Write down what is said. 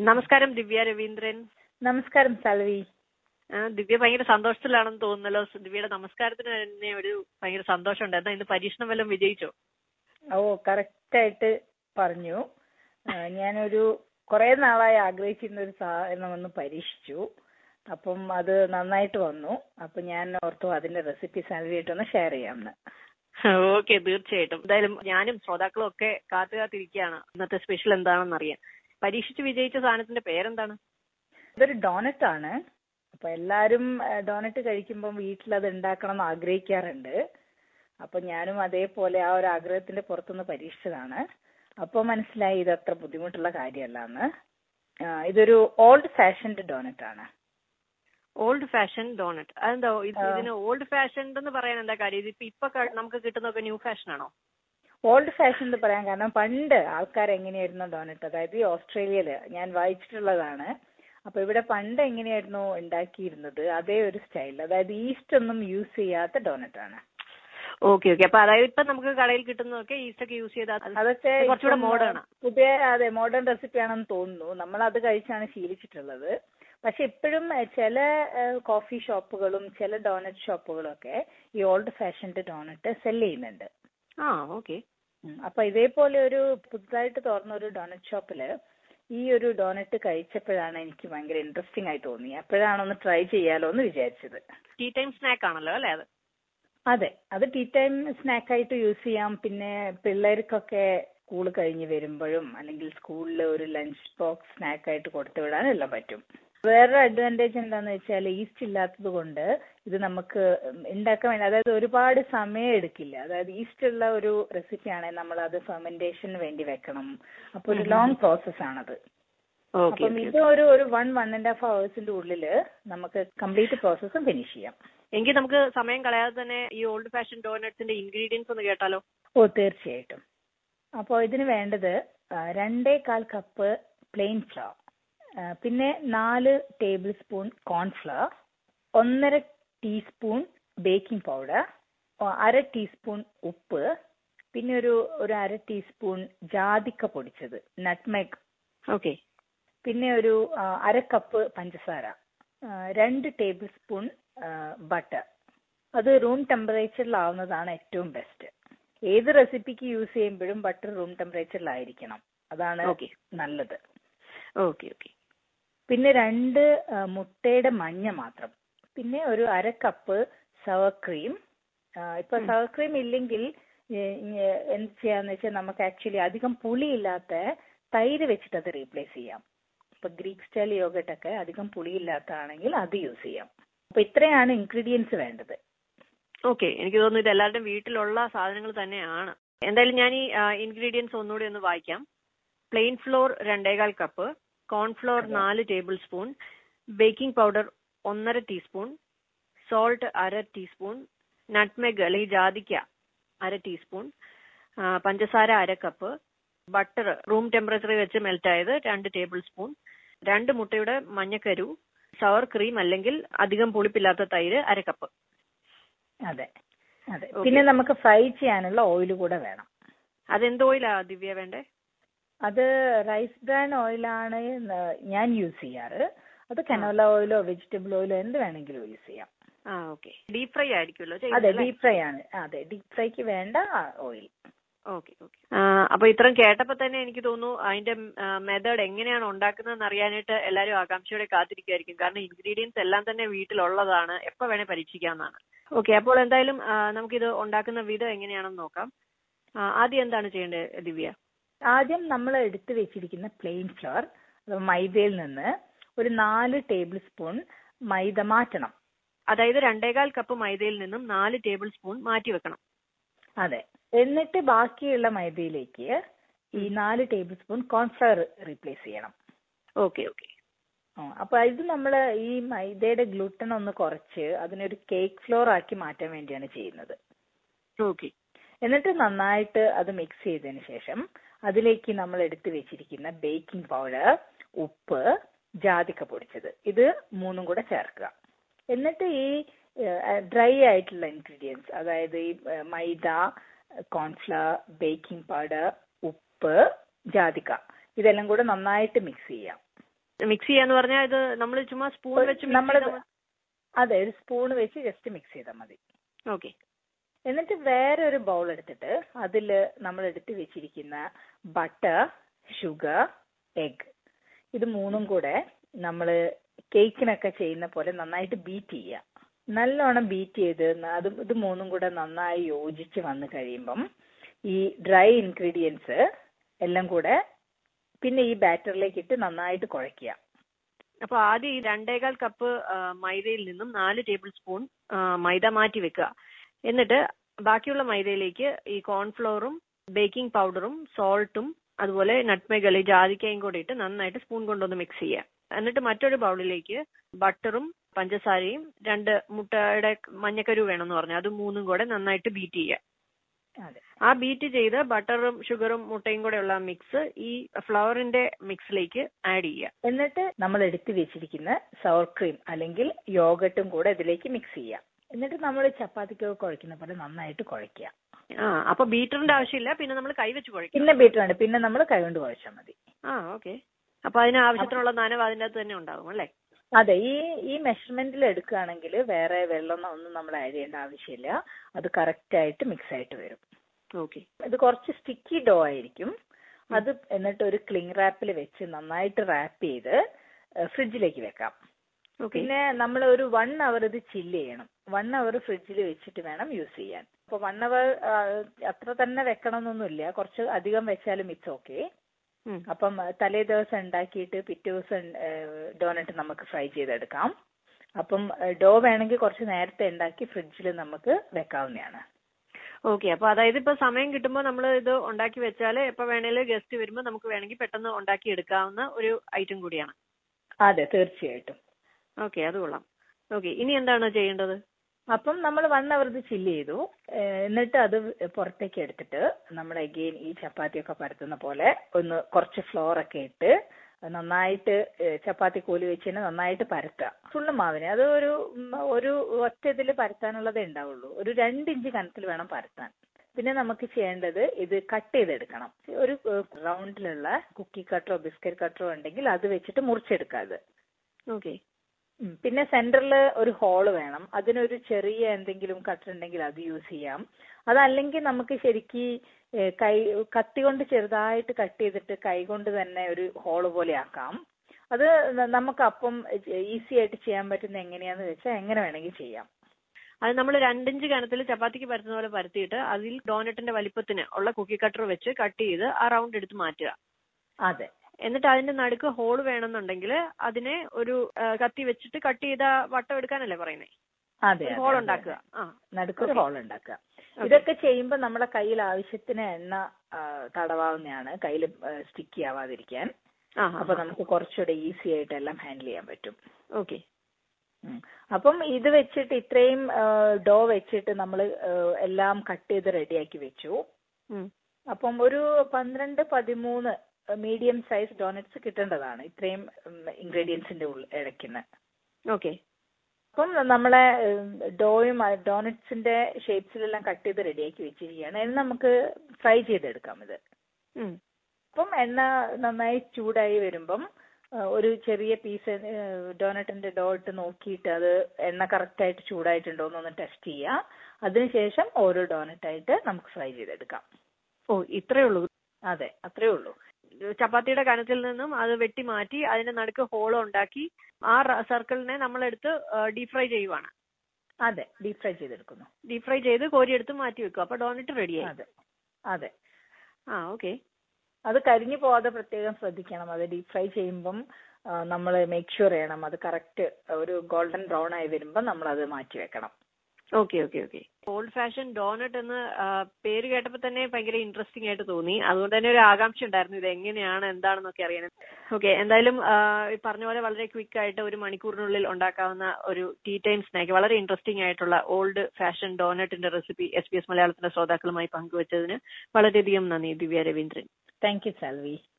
നമസ്കാരം ദിവ്യ രവീന്ദ്രൻ നമസ്കാരം സൽവി ആ, ദിവ്യ ഭയങ്കര സന്തോഷത്തിലാണെന്ന് തോന്നുന്നല്ലോ ദിവ്യയുടെ നമസ്കാരത്തിന് തന്നെ ഒരു ഭയങ്കര സന്തോഷമുണ്ട് എന്നാ ഇന്ന് പരീക്ഷണം വല്ലതും വിജയിച്ചോ ഓ കറക്റ്റ് ആയിട്ട് പറഞ്ഞു ആ, ഞാനൊരു കുറെ നാളായി ആഗ്രഹിച്ചിരുന്ന ഒരു സാധനം ഒന്ന് പരീക്ഷിച്ചു അപ്പം അത് നന്നായിട്ട് വന്നു അപ്പൊ ഞാൻ ഓർത്തു അതിന്റെ റെസിപ്പി സാൽവിയായിട്ടൊന്ന് ഷെയർ ചെയ്യാമെന്ന് ഓക്കെ തീർച്ചയായിട്ടും എന്തായാലും ഞാനും ശ്രോതാക്കളും ഒക്കെ കാത്തു കാത്തിരിക്കുകയാണ് ഇന്നത്തെ സ്പെഷ്യൽ എന്താണെന്ന് അറിയാൻ പരീക്ഷിച്ച് വിജയിച്ച സാധനത്തിന്റെ പേരെന്താണ് ഇതൊരു ഡോണറ്റ് ആണ് അപ്പൊ എല്ലാരും ഡോണറ്റ് കഴിക്കുമ്പോൾ വീട്ടിൽ അത് ഉണ്ടാക്കണം എന്ന് ആഗ്രഹിക്കാറുണ്ട് അപ്പൊ ഞാനും അതേപോലെ ആ ഒരു ആഗ്രഹത്തിന്റെ പുറത്തുനിന്ന് പരീക്ഷിച്ചതാണ് അപ്പൊ മനസ്സിലായി ഇത് അത്ര ബുദ്ധിമുട്ടുള്ള കാര്യമല്ല എന്ന് ഇതൊരു ഓൾഡ് ഫാഷൻഡ് ഡോണറ്റ് ആണ് ഓൾഡ് ഫാഷൻ ഡോണറ്റ് അതെന്താ ഇത് ആ. ഇതിന് ഓൾഡ് ഫാഷൻ എന്ന് പറയാൻ എന്താ കാര്യം ഇതിപ്പോ ഇപ്പൊ ക- നമുക്ക് കിട്ടുന്നതൊക്കെ ന്യൂ ഫാഷൻ ആണോ ഓൾഡ് ഫാഷൻ എന്ന് പറയാൻ കാരണം പണ്ട് ആൾക്കാർ എങ്ങനെയായിരുന്നു ഡോണറ്റ് അതായത് ഈ ഓസ്ട്രേലിയയില് ഞാൻ വായിച്ചിട്ടുള്ളതാണ് അപ്പൊ ഇവിടെ പണ്ട് എങ്ങനെയായിരുന്നു ഉണ്ടാക്കിയിരുന്നത് അതേ ഒരു സ്റ്റൈൽ അതായത് ഈസ്റ്റ് ഒന്നും യൂസ് ചെയ്യാത്ത ഡോണറ്റ് ആണ് ഓക്കെ ഓക്കെ അപ്പൊ അതായത് ഇപ്പൊ നമുക്ക് കടയിൽ കിട്ടുന്നതൊക്കെ ഈസ്റ്റ് ഒക്കെ യൂസ് ചെയ്താൽ അത് അതൊക്കെ കുറച്ചുകൂടെ ഇപ്പം modern ആ. പുതിയ അതെ മോഡേൺ റെസിപ്പി ആണെന്ന് തോന്നുന്നു നമ്മൾ അത് കഴിച്ചാണ് ശീലിച്ചിട്ടുള്ളത് പക്ഷെ ഇപ്പോഴും എഹ്, ചില കോഫി ഷോപ്പുകളും ചില ഡോണറ്റ് ഷോപ്പുകളും ഒക്കെ ഈ ഓൾഡ് ഫാഷൻഡ് ഡോണറ്റ് സെൽ ചെയ്യുന്നുണ്ട് ആ ഓക്കെ ഉം. അപ്പൊ ഇതേപോലെ ഒരു പുതുതായിട്ട് തുറന്ന ഒരു ഡോണറ്റ് ഷോപ്പില് ഈ ഒരു ഡോണറ്റ് കഴിച്ചപ്പോഴാണ് എനിക്ക് ഭയങ്കര ഇൻട്രസ്റ്റിംഗ് ആയി തോന്നി അപ്പോഴാണ് ഒന്ന് ട്രൈ ചെയ്യാലോ എന്ന് വിചാരിച്ചത് ടീ ടൈം സ്നാക്ക് ആണല്ലോ അല്ലേ അത് അതെ അത് ടീ ടൈം സ്നാക്ക് ആയിട്ട് യൂസ് ചെയ്യാം പിന്നെ പിള്ളേർക്കൊക്കെ സ്കൂൾ കഴിഞ്ഞ് വരുമ്പോഴും അല്ലെങ്കിൽ സ്കൂളിൽ ഒരു ലഞ്ച് ബോക്സ് സ്നാക്ക് ആയിട്ട് കൊടുത്തു വിടാനും എല്ലാം പറ്റും വേറൊരു അഡ്വാൻറ്റേജ് എന്താന്ന് വെച്ചാൽ ഈസ്റ്റ് ഇല്ലാത്തത് കൊണ്ട് ഇത് നമുക്ക് ഉണ്ടാക്കാൻ വേണ്ടി അതായത് ഒരുപാട് സമയം എടുക്കില്ല അതായത് ഈസ്റ്റ് ഉള്ള ഒരു റെസിപ്പി ആണെങ്കിൽ നമ്മൾ അത് ഫെർമെന്റേഷന് വേണ്ടി വെക്കണം അപ്പൊ ഒരു ലോങ് പ്രോസസ് ആണത് ഓക്കെ അപ്പം ഇത് ഒരു ഒരു വൺ വൺ ആൻഡ് ഹാഫ് ഹവേഴ്സിന്റെ ഉള്ളില് നമുക്ക് കംപ്ലീറ്റ് പ്രോസസ്സും ഫിനിഷ് ചെയ്യാം എങ്കിൽ നമുക്ക് സമയം കളയാതെ തന്നെ ഈ ഓൾഡ് ഫാഷൻ ഡോനട്സിന്റെ ഇൻഗ്രീഡിയൻസ് ഒന്ന് കേട്ടാലോ ഓ തീർച്ചയായിട്ടും അപ്പോൾ ഇതിന് വേണ്ടത് ആ, രണ്ടേ കാൽ കപ്പ് പ്ലെയിൻ ഫ്ലവർ പിന്നെ നാല് ടേബിൾ സ്പൂൺ കോൺഫ്ലവർ ഒന്നര ടീസ്പൂൺ ബേക്കിംഗ് പൗഡർ അര ടീസ്പൂൺ ഉപ്പ് പിന്നെ ഒരു ഒരു അര ടീസ്പൂൺ ജാതിക്ക പൊടിച്ചത് നട്ട്മെഗ് ഓക്കെ പിന്നെ ഒരു ആ, അര കപ്പ് പഞ്ചസാര ആ, രണ്ട് ടേബിൾ സ്പൂൺ ബട്ടർ അത് റൂം ടെമ്പറേച്ചറിലാവുന്നതാണ് ഏറ്റവും ബെസ്റ്റ് ഏത് റെസിപ്പിക്ക് യൂസ് ചെയ്യുമ്പോഴും ബട്ടർ റൂം ടെമ്പറേച്ചറിലായിരിക്കണം അതാണ് ഓക്കെ നല്ലത് ഓക്കെ ഓക്കെ പിന്നെ രണ്ട് ആ, മുട്ടയുടെ മഞ്ഞ മാത്രം പിന്നെ ഒരു അര കപ്പ് സവർ ക്രീം ഇപ്പൊ ഉം. സവർ ക്രീം ഇല്ലെങ്കിൽ ഏ, ഏ, എന്ത് ചെയ്യാന്ന് വെച്ചാൽ നമുക്ക് ആക്ച്വലി അധികം പുളിയില്ലാത്ത തൈര് വെച്ചിട്ട് അത് റീപ്ലേസ് ചെയ്യാം ഇപ്പൊ ഗ്രീക്ക് സ്റ്റൈൽ യോഗട്ട് ഒക്കെ അധികം പുളിയില്ലാത്തതാണെങ്കിൽ അത് യൂസ് ചെയ്യാം അപ്പൊ ഇത്രയാണ് ഇൻഗ്രീഡിയൻസ് വേണ്ടത് ഓക്കെ എനിക്ക് തോന്നുന്നു ഇത് എല്ലാവരുടെയും വീട്ടിലുള്ള സാധനങ്ങൾ തന്നെയാണ് എന്തായാലും ഞാൻ ഈ ഇൻഗ്രീഡിയൻസ് ഒന്നുകൂടി ഒന്ന് വായിക്കാം പ്ലെയിൻ ഫ്ലോർ രണ്ടേകാൽ കപ്പ് കോൺഫ്ലോർ അതെ. നാല് ടേബിൾ സ്പൂൺ ബേക്കിംഗ് പൗഡർ ഒന്നര ടീസ്പൂൺ സോൾട്ട് അര ടീസ്പൂൺ നട്ട്മെഗ് അല്ലെങ്കിൽ ജാതിക്ക അര ടീസ്പൂൺ ആ, പഞ്ചസാര അര കപ്പ് ബട്ടർ റൂം ടെമ്പറേച്ചറിൽ വെച്ച് മെൽറ്റ് ആയത് രണ്ട് ടേബിൾ സ്പൂൺ രണ്ട് മുട്ടയുടെ മഞ്ഞക്കരു സവർ ക്രീം അല്ലെങ്കിൽ അധികം പുളിപ്പില്ലാത്ത തൈര് അര കപ്പ് അതെ അതെ Okay. പിന്നെ നമുക്ക് ഫ്രൈ ചെയ്യാനുള്ള ഓയിൽ കൂടെ വേണം അതെന്ത് ഓയിലാ ദിവ്യ വേണ്ടേ അത് റൈസ് ബ്രാൻ ഓയിലാണ് ഞാൻ യൂസ് ചെയ്യാറ് അത് കനോല ഓയിലോ വെജിറ്റബിൾ ഓയിലോ എന്ത് വേണമെങ്കിലും യൂസ് ചെയ്യാം ആ ഓക്കെ ഡീപ് ഫ്രൈ ആയിരിക്കുമല്ലോ അതെ ചെയ്യുന്നത് ഡീപ് ഫ്രൈ ആണ് അതെ ഡീപ് ഫ്രൈക്ക് വേണ്ട ഓയിൽ ഓക്കെ ഓക്കെ അപ്പൊ ഇത്രയും കേട്ടപ്പോ തന്നെ എനിക്ക് തോന്നുന്നു അതിന്റെ മെത്തേഡ് എങ്ങനെയാണ് ഉണ്ടാക്കുന്നതെന്ന് അറിയാനായിട്ട് എല്ലാവരും ആകാംക്ഷയോടെ കാത്തിരിക്കുമായിരിക്കും കാരണം ഇൻഗ്രീഡിയൻസ് എല്ലാം തന്നെ വീട്ടിലുള്ളതാണ് എപ്പോ വേണേ പരീക്ഷിക്കാവുന്നതാണ് ഓക്കെ അപ്പോൾ എന്തായാലും ആ, നമുക്കിത് ഉണ്ടാക്കുന്ന വിധം എങ്ങനെയാണെന്ന് നോക്കാം ആ, ആദ്യം എന്താണ് ചെയ്യേണ്ടത് ദിവ്യ ആദ്യം നമ്മൾ എടുത്തു വെച്ചിരിക്കുന്ന പ്ലെയിൻ ഫ്ലവർ മൈദയിൽ നിന്ന് ഒരു നാല് ടേബിൾ സ്പൂൺ മൈദ മാറ്റണം അതായത് രണ്ടേകാൽ കപ്പ് മൈദയിൽ നിന്നും നാല് ടേബിൾ സ്പൂൺ മാറ്റി വെക്കണം അതെ എന്നിട്ട് ബാക്കിയുള്ള മൈദയിലേക്ക് ഈ നാല് ടേബിൾ സ്പൂൺ കോൺഫ്ലവർ റീപ്ലേസ് ചെയ്യണം ഓക്കെ ഓക്കെ ആ, അപ്പൊ ഇത് നമ്മൾ ഈ മൈദയുടെ ഗ്ലൂട്ടൻ ഒന്ന് കുറച്ച് അതിനൊരു കേക്ക് ഫ്ലോർ ആക്കി മാറ്റാൻ വേണ്ടിയാണ് ചെയ്യുന്നത് ഓക്കെ എന്നിട്ട് നന്നായിട്ട് അത് മിക്സ് ചെയ്തതിന് ശേഷം അതിലേക്ക് നമ്മൾ എടുത്തു വെച്ചിരിക്കുന്ന ബേക്കിംഗ് പൗഡർ ഉപ്പ് ജാതിക്ക പൊടിച്ചത് ഇത് മൂന്നും കൂടെ ചേർക്കുക എന്നിട്ട് ഈ ഡ്രൈ ആയിട്ടുള്ള ഇൻഗ്രീഡിയൻസ് അതായത് ഈ ഏഹ്, മൈദ കോൺഫ്ലവർ ബേക്കിംഗ് പൗഡർ ഉപ്പ് ജാതിക്ക ഇതെല്ലാം കൂടെ നന്നായിട്ട് മിക്സ് ചെയ്യാം മിക്സ് ചെയ്യാന്ന് പറഞ്ഞാൽ ഇത് നമ്മൾ ചുമ്മാ സ്പൂൺ വെച്ച് നമ്മൾ അതെ ഒരു സ്പൂൺ വെച്ച് ജസ്റ്റ് മിക്സ് ചെയ്താൽ മതി ഓക്കെ എന്നിട്ട് വേറെ ഒരു ബൗൾ എടുത്തിട്ട് അതിൽ നമ്മൾ എടുത്ത് വെച്ചിരിക്കുന്ന ബട്ടർ ഷുഗർ എഗ് ഇത് മൂന്നും കൂടെ നമ്മൾ കേക്കിനൊക്കെ ചെയ്യുന്ന പോലെ നന്നായിട്ട് ബീറ്റ് ചെയ്യുക നല്ലോണം ബീറ്റ് ചെയ്ത് ന- അത് ഇത് മൂന്നും കൂടെ നന്നായി യോജിച്ച് വന്നു കഴിയുമ്പം ഈ ഡ്രൈ ഇൻഗ്രീഡിയൻസ് എല്ലാം കൂടെ പിന്നെ ഈ ബാറ്ററിലേക്ക് ഇട്ട് നന്നായിട്ട് കുഴയ്ക്കുക അപ്പൊ ആദ്യം ഈ രണ്ടേകാൽ കപ്പ് ആ, മൈദയിൽ നിന്നും നാല് ടേബിൾ സ്പൂൺ ആ, മൈദ മാറ്റി വെക്കുക എന്നിട്ട് ബാക്കിയുള്ള മൈദയിലേക്ക് ഈ കോൺഫ്ലോറും ബേക്കിംഗ് പൗഡറും സോൾട്ടും അതുപോലെ നട്ട്മേഗ് അല്ലെങ്കിൽ ജാതിക്കയും കൂടി ഇട്ട് നന്നായിട്ട് സ്പൂൺ കൊണ്ടൊന്ന് മിക്സ് ചെയ്യുക എന്നിട്ട് മറ്റൊരു ബൗളിലേക്ക് ബട്ടറും പഞ്ചസാരയും രണ്ട് മുട്ടയുടെ മഞ്ഞക്കരു വേണമെന്ന് പറഞ്ഞു അത് മൂന്നും കൂടെ നന്നായിട്ട് ബീറ്റ് ചെയ്യുക അതെ ആ ബീറ്റ് ചെയ്ത് ബട്ടറും ഷുഗറും മുട്ടയും കൂടെയുള്ള മിക്സ് ഈ ഫ്ലവറിന്റെ മിക്സിലേക്ക് ആഡ് ചെയ്യുക എന്നിട്ട് നമ്മൾ എടുത്തു വെച്ചിരിക്കുന്ന സവർ ക്രീം അല്ലെങ്കിൽ യോഗട്ടും കൂടെ ഇതിലേക്ക് മിക്സ് ചെയ്യാം എന്നിട്ട് നമ്മൾ ചപ്പാത്തിക്കൊക്കെ കുഴക്കുന്ന പോലെ നന്നായിട്ട് കുഴയ്ക്കുക ആ അപ്പൊ ബീറ്ററിന്റെ ആവശ്യമില്ല പിന്നെ നമ്മൾ കൈവച്ച് കുഴയ്ക്കും പിന്നെ ബീറ്റർ വേണ്ട പിന്നെ നമ്മൾ കൈകൊണ്ട് കുഴച്ചാൽ മതി ആ ഓക്കെ അപ്പൊ അതിന് ആവശ്യത്തിനുള്ള നനവ് അതിന്റെ അകത്ത് തന്നെ ഉണ്ടാവും അല്ലേ അതെ ഈ ഈ മെഷർമെന്റിൽ എടുക്കുകയാണെങ്കിൽ വേറെ വെള്ളം ഒന്നും നമ്മൾ ആഡ് ചെയ്യേണ്ട ആവശ്യമില്ല അത് കറക്റ്റ് ആയിട്ട് മിക്സ് ആയിട്ട് വരും ഓക്കെ ഇത് കുറച്ച് സ്റ്റിക്കി ഡോ ആയിരിക്കും അത് എന്നിട്ട് ഒരു ക്ലിങ് റാപ്പിൽ വെച്ച് നന്നായിട്ട് റാപ്പ് ചെയ്ത് ഫ്രിഡ്ജിലേക്ക് വെക്കാം ഓക്കെ പിന്നെ നമ്മൾ ഒരു വൺ അവർ ഇത് ചില്ല് ചെയ്യണം വൺ അവർ ഫ്രിഡ്ജിൽ വെച്ചിട്ട് വേണം യൂസ് ചെയ്യാൻ അപ്പൊ വൺ അവർ അത്ര തന്നെ വെക്കണം എന്നൊന്നുമില്ല കുറച്ച് അധികം വെച്ചാലും ഇറ്റ്സ് ഓക്കെ അപ്പം അഹ് തലേ ദിവസം ഉണ്ടാക്കിയിട്ട് പിറ്റേ ദിവസം ഡോനറ്റ് നമുക്ക് ഫ്രൈ ചെയ്തെടുക്കാം അപ്പം ഡോ വേണമെങ്കിൽ കുറച്ച് നേരത്തെ ഉണ്ടാക്കി ഫ്രിഡ്ജിൽ നമുക്ക് വെക്കാവുന്നതാണ് ഓക്കെ അപ്പൊ അതായത് ഇപ്പൊ സമയം കിട്ടുമ്പോൾ നമ്മൾ ഇത് ഉണ്ടാക്കി വെച്ചാൽ എപ്പോ വേണേലും ഗസ്റ്റ് വരുമ്പോൾ നമുക്ക് വേണമെങ്കിൽ പെട്ടെന്ന് ഉണ്ടാക്കി എടുക്കാവുന്ന ഒരു ഐറ്റം കൂടിയാണ് അതെ തീർച്ചയായിട്ടും ഓക്കെ അത് കൊള്ളാം ഓക്കെ ഇനി എന്താണ് ചെയ്യേണ്ടത് അപ്പം നമ്മൾ വൺ അവർ ഇത് ചില്ല് ചെയ്തു ഏഹ് എന്നിട്ട് അത് പുറത്തേക്ക് എടുത്തിട്ട് നമ്മൾ അഗെയിൻ ഈ ചപ്പാത്തിയൊക്കെ പരത്തുന്ന പോലെ ഒന്ന് കുറച്ച് ഫ്ലോർ ഒക്കെ ഇട്ട് നന്നായിട്ട് ഏഹ് ചപ്പാത്തി കോലി വെച്ച് തന്നെ നന്നായിട്ട് പരത്തുക ഫുള്ള് മാവിനെ അത് ഒരു ഉം, ഒരു ഒറ്റ ഇതിൽ പരത്താനുള്ളതേ ഉണ്ടാവുള്ളൂ ഒരു രണ്ട് ഇഞ്ച് കനത്തിൽ വേണം പരത്താൻ പിന്നെ നമുക്ക് ചെയ്യേണ്ടത് ഇത് കട്ട് ചെയ്തെടുക്കണം ഒരു റൗണ്ടിലുള്ള കുക്കി കട്ടറോ ബിസ്ക്കറ്റ് കട്ടറോ ഉണ്ടെങ്കിൽ അത് വെച്ചിട്ട് മുറിച്ചെടുക്കുക അത് ഓക്കെ ഉം. പിന്നെ സെന്ററിൽ ഒരു ഹോള് വേണം അതിനൊരു ചെറിയ എന്തെങ്കിലും കട്ടർ ഉണ്ടെങ്കിൽ അത് യൂസ് ചെയ്യാം അതല്ലെങ്കിൽ നമുക്ക് ശരിക്ക് ഏഹ് കൈ കത്തി കൊണ്ട് ചെറുതായിട്ട് കട്ട് ചെയ്തിട്ട് കൈ കൊണ്ട് തന്നെ ഒരു ഹോള് പോലെ ആക്കാം അത് ന- നമുക്ക് അപ്പം ഈസി ആയിട്ട് ചെയ്യാൻ പറ്റുന്ന എങ്ങനെയാന്ന് വെച്ചാൽ എങ്ങനെ വേണമെങ്കിൽ ചെയ്യാം അത് നമ്മൾ രണ്ടിഞ്ച് കനത്തിൽ ചപ്പാത്തിക്ക് പരത്തുന്ന പോലെ പരത്തിയിട്ട് അതിൽ ഡോനറ്റിന്റെ വലിപ്പത്തിന് ഉള്ള കുക്കി കട്ടർ വെച്ച് കട്ട് ചെയ്ത് ആ റൗണ്ട് എടുത്ത് മാറ്റുക അതെ എന്നിട്ട് അതിന്റെ നടുക്ക് ഹോൾ വേണമെന്നുണ്ടെങ്കിൽ അതിനെ ഒരു ആ, കത്തി വെച്ചിട്ട് കട്ട് ചെയ്ത വട്ടം എടുക്കാനല്ലേ പറയുന്നത് അതെ അതെ, ഹോൾ അതെ, ഉണ്ടാക്കുക ആ നടുക്കൊരു Okay. ഹോൾ ഉണ്ടാക്കുക ഇതൊക്കെ ചെയ്യുമ്പോൾ നമ്മളെ കയ്യിൽ ആവശ്യത്തിന് എണ്ണ ആ, തടവാവുന്നതാണ് കയ്യിൽ സ്റ്റിക്കി ആവാതിരിക്കാൻ ആ അപ്പൊ നമുക്ക് കുറച്ചുകൂടെ ഈസി ആയിട്ട് എല്ലാം ഹാൻഡിൽ ചെയ്യാൻ പറ്റും ഓക്കെ ഉം. അപ്പം ഇത് വെച്ചിട്ട് ഇത്രയും ഡോ വെച്ചിട്ട് നമ്മൾ എല്ലാം കട്ട് ചെയ്ത് റെഡിയാക്കി വെച്ചു അപ്പം ഒരു പന്ത്രണ്ട് പതിമൂന്ന് മീഡിയം സൈസ് ഡോനറ്റ്സ് കിട്ടേണ്ടതാണ് ഇത്രയും ഇൻഗ്രീഡിയൻസിന്റെ ഇടയ്ക്കുന്ന് ഓക്കെ അപ്പം നമ്മളെ ഡോയും ഡോനറ്റ്സിന്റെ ഷേപ്സിലെല്ലാം കട്ട് ചെയ്ത് റെഡിയാക്കി വെച്ചിരിക്കുകയാണ് ഇനി നമുക്ക് ഫ്രൈ ചെയ്തെടുക്കാം ഇത് അപ്പം എണ്ണ നന്നായി ചൂടായി വരുമ്പം ആ, ഒരു ചെറിയ പീസ് ഡോനറ്റിന്റെ ഡോ ഇട്ട് നോക്കിയിട്ട് അത് എണ്ണ കറക്റ്റ് ആയിട്ട് ചൂടായിട്ടുണ്ടോ എന്നൊന്ന് ടെസ്റ്റ് ചെയ്യുക അതിനുശേഷം ഓരോ ഡോനറ്റ് ആയിട്ട് നമുക്ക് ഫ്രൈ ചെയ്തെടുക്കാം ഓ ഇത്രേ ഉള്ളൂ അതെ അത്രേ ഉള്ളൂ ചപ്പാത്തിയുടെ കനത്തിൽ നിന്നും അത് വെട്ടി മാറ്റി അതിന്റെ നടുക്ക് ഹോൾ ഉണ്ടാക്കി ആ സർക്കിളിനെ നമ്മളെടുത്ത് ഡീപ് ഫ്രൈ ചെയ്യുവാണ് അതെ ഡീപ് ഫ്രൈ ചെയ്തെടുക്കുന്നു ഡീപ് ഫ്രൈ ചെയ്ത് കോരിയെടുത്ത് മാറ്റി വെക്കും അപ്പൊ ഡോനറ്റ് റെഡിയായി അതെ അതെ ആ ഓക്കെ അത് കരിഞ്ഞു പോവാതെ പ്രത്യേകം ശ്രദ്ധിക്കണം അത് ഡീപ് ഫ്രൈ ചെയ്യുമ്പം നമ്മൾ മേക്ക് ഷുവർ ചെയ്യണം അത് കറക്റ്റ് ഒരു ഗോൾഡൻ ബ്രൗൺ ആയി വരുമ്പോൾ നമ്മൾ അത് മാറ്റി വെക്കണം okay okay okay old fashion donut എന്ന് ആ, പേര് കേട്ടപ്പോൾ തന്നെ ഭയങ്കര ഇൻട്രസ്റ്റിംഗ് ആയിട്ട് തോന്നി അതുകൊണ്ട് തന്നെ ഒരു ആകാംക്ഷ ഉണ്ടായിരുന്നു ഇത് എങ്ങനെയാണ് എന്താണെന്നൊക്കെ അറിയാൻ ഓക്കെ എന്തായാലും ആ, ഈ പറഞ്ഞ പോലെ വളരെ ക്വിക്ക് ആയിട്ട് ഒരു മണിക്കൂറിനുള്ളിൽ ഉണ്ടാക്കാവുന്ന ഒരു ടീ ടൈം സ്നാക്ക് വളരെ ഇൻട്രസ്റ്റിംഗ് ആയിട്ടുള്ള ഓൾഡ് ഫാഷൻ ഡോനട്ടിന്റെ റെസിപ്പി എസ് ബി എസ് മലയാളത്തിന്റെ ശ്രോതാക്കളുമായി പങ്കുവച്ചതിന് വളരെയധികം നന്ദി ദിവ്യ രവീന്ദ്രൻ താങ്ക് യു സാൽവി